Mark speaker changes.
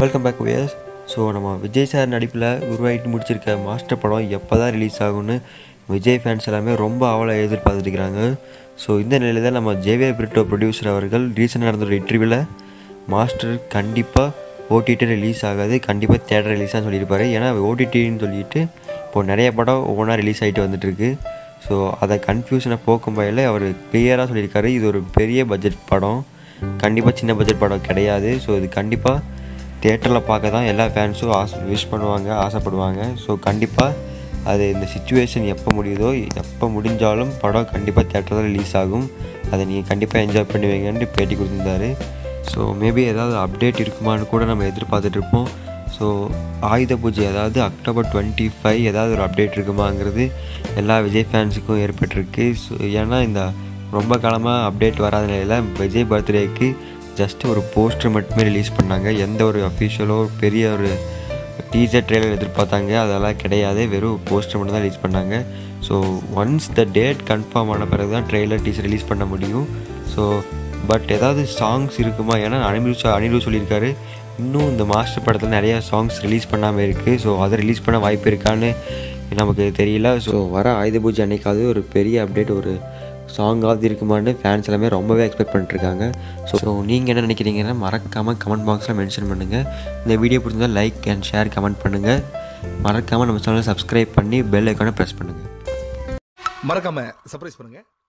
Speaker 1: welcome back wears so நம்ம Vijay sir நடிப்பில் உருவாகிட்டு முடிச்சிருக்க master படம் எப்போ தான் ரிலீஸ் ஆகும்னு விஜய் ஃபேன்ஸ் எல்லாமே ரொம்ப அவளை எதிர்பார்த்துட்டு இருக்கிறாங்க ஸோ இந்த நிலையில் தான் நம்ம ஜேவியர் பிரிட்டோ ப்ரொடியூசர் அவர்கள் ரீசெண்டாக நடந்த ஒரு இன்டர்வியூவில் மாஸ்டர் கண்டிப்பாக ஓடிடி ரிலீஸ் ஆகாது கண்டிப்பாக தேட்டர் ரிலீஸ் தான் சொல்லியிருப்பாரு ஏன்னா ஓடிடின்னு சொல்லிட்டு இப்போது நிறைய படம் ஒவ்வொன்றா ரிலீஸ் ஆகிட்டு வந்துட்டுருக்கு ஸோ அதை கன்ஃபியூஷனை போக்கும் வகையில் அவர் கிளியராக சொல்லியிருக்காரு இது ஒரு பெரிய பட்ஜெட் படம் கண்டிப்பாக சின்ன பட்ஜெட் படம் கிடையாது ஸோ இது கண்டிப்பாக தேட்டரில் பார்க்க தான் எல்லா ஃபேன்ஸும் ஆசை விஷ் பண்ணுவாங்க ஆசைப்படுவாங்க ஸோ கண்டிப்பாக அது இந்த சுச்சுவேஷன் எப்போ முடியுதோ எப்போ முடிஞ்சாலும் படம் கண்டிப்பாக தேட்டரில் ரிலீஸ் ஆகும் அதை நீங்கள் கண்டிப்பாக என்ஜாய் பண்ணுவீங்கன்ட்டு பேட்டி கொடுத்துருந்தாரு ஸோ மேபி ஏதாவது அப்டேட் இருக்குமான்னு கூட நம்ம எதிர்பார்த்துட்டு இருப்போம் ஸோ ஆயுத பூஜை அதாவது அக்டோபர் டுவெண்ட்டி ஃபைவ் ஏதாவது ஒரு அப்டேட் இருக்குமாங்கிறது எல்லா விஜய் ஃபேன்ஸுக்கும் ஏற்பட்டிருக்கு ஸோ ஏன்னா இந்த ரொம்ப காலமாக அப்டேட் வராத நிலையில் விஜய் பர்த்டேக்கு ஜஸ்ட் ஒரு போஸ்டர் மட்டுமே ரிலீஸ் பண்ணாங்க எந்த ஒரு அஃபிஷியலோ பெரிய ஒரு டீசர் ட்ரெய்லர் எதிர்பார்த்தாங்க அதெல்லாம் கிடையாது வெறும் போஸ்டர் மட்டும் தான் ரிலீஸ் பண்ணாங்க so once the date confirm ஆன பிறகு தான் ட்ரெய்லர் டீசர் ரிலீஸ் பண்ண முடியும் ஸோ பட் ஏதாவது சாங்ஸ் இருக்குமா ஏன்னா அனிருத் அனிருத் சொல்லியிருக்காரு இன்னும் இந்த மாஸ்டர் படத்தில் நிறைய சாங்ஸ் ரிலீஸ் பண்ணாமல் இருக்குது ஸோ அதை ரிலீஸ் பண்ண வாய்ப்பு இருக்கான்னு நமக்கு தெரியல ஸோ வர ஆயுத பூஜை அன்னைக்காவது ஒரு பெரிய அப்டேட் ஒரு சாங்காவது இருக்குமான்னு ஃபேன்ஸ் எல்லாமே ரொம்பவே எக்ஸ்பெக்ட் பண்ணிட்டுருக்காங்க ஸோ நீங்கள் என்ன நினைக்கிறீங்கன்னா மறக்காமல் கமெண்ட் பாக்ஸில் மென்ஷன் பண்ணுங்கள் இந்த வீடியோ பிடிச்சிருந்தால் லைக் அண்ட் ஷேர் கமெண்ட் பண்ணுங்கள் மறக்காமல் நம்ம சேனலை சப்ஸ்கிரைப் பண்ணி பெல் ஐக்கானை ப்ரெஸ் பண்ணுங்கள்
Speaker 2: மறக்காம சர்ப்ரைஸ் பண்ணுங்க